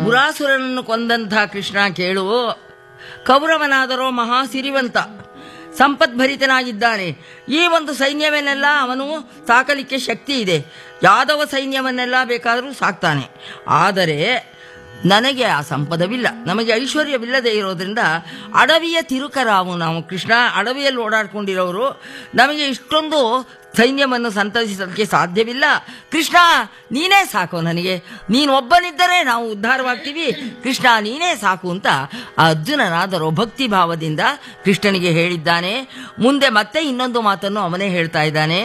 ಗುರಾಸುರನನ್ನು ಕೊಂದಂಥ ಕೃಷ್ಣ ಕೇಳು ಕೌರವನಾದರೋ ಮಹಾ ಸಿರಿವಂತ ಸಂಪದ್ಭರಿತನಾಗಿದ್ದಾನೆ ಈ ಒಂದು ಸೈನ್ಯವನ್ನೆಲ್ಲ ಅವನು ಸಾಕಲಿಕ್ಕೆ ಶಕ್ತಿ ಇದೆ ಯಾದವ ಸೈನ್ಯವನ್ನೆಲ್ಲ ಬೇಕಾದರೂ ಸಾಕ್ತಾನೆ ಆದರೆ ನನಗೆ ಆ ಸಂಪದವಿಲ್ಲ ನಮಗೆ ಐಶ್ವರ್ಯವಿಲ್ಲದೆ ಇರೋದ್ರಿಂದ ಅಡವಿಯ ತಿರುಕರಾವು ನಾವು ಕೃಷ್ಣ ಅಡವಿಯಲ್ಲಿ ಓಡಾಡ್ಕೊಂಡಿರೋರು ನಮಗೆ ಇಷ್ಟೊಂದು ಸೈನ್ಯವನ್ನು ಸಂತೈಸಲಿಕ್ಕೆ ಸಾಧ್ಯವಿಲ್ಲ ಕೃಷ್ಣ ನೀನೇ ಸಾಕು ನನಗೆ ನೀನು ಒಬ್ಬನಿದ್ದರೆ ನಾವು ಉದ್ಧಾರವಾಗ್ತೀವಿ ಕೃಷ್ಣ ನೀನೇ ಸಾಕು ಅಂತ ಆ ಅರ್ಜುನನಾದರೋ ಭಕ್ತಿ ಭಾವದಿಂದ ಕೃಷ್ಣನಿಗೆ ಹೇಳಿದ್ದಾನೆ ಮುಂದೆ ಮತ್ತೆ ಇನ್ನೊಂದು ಮಾತನ್ನು ಅವನೇ ಹೇಳ್ತಾ ಇದ್ದಾನೆ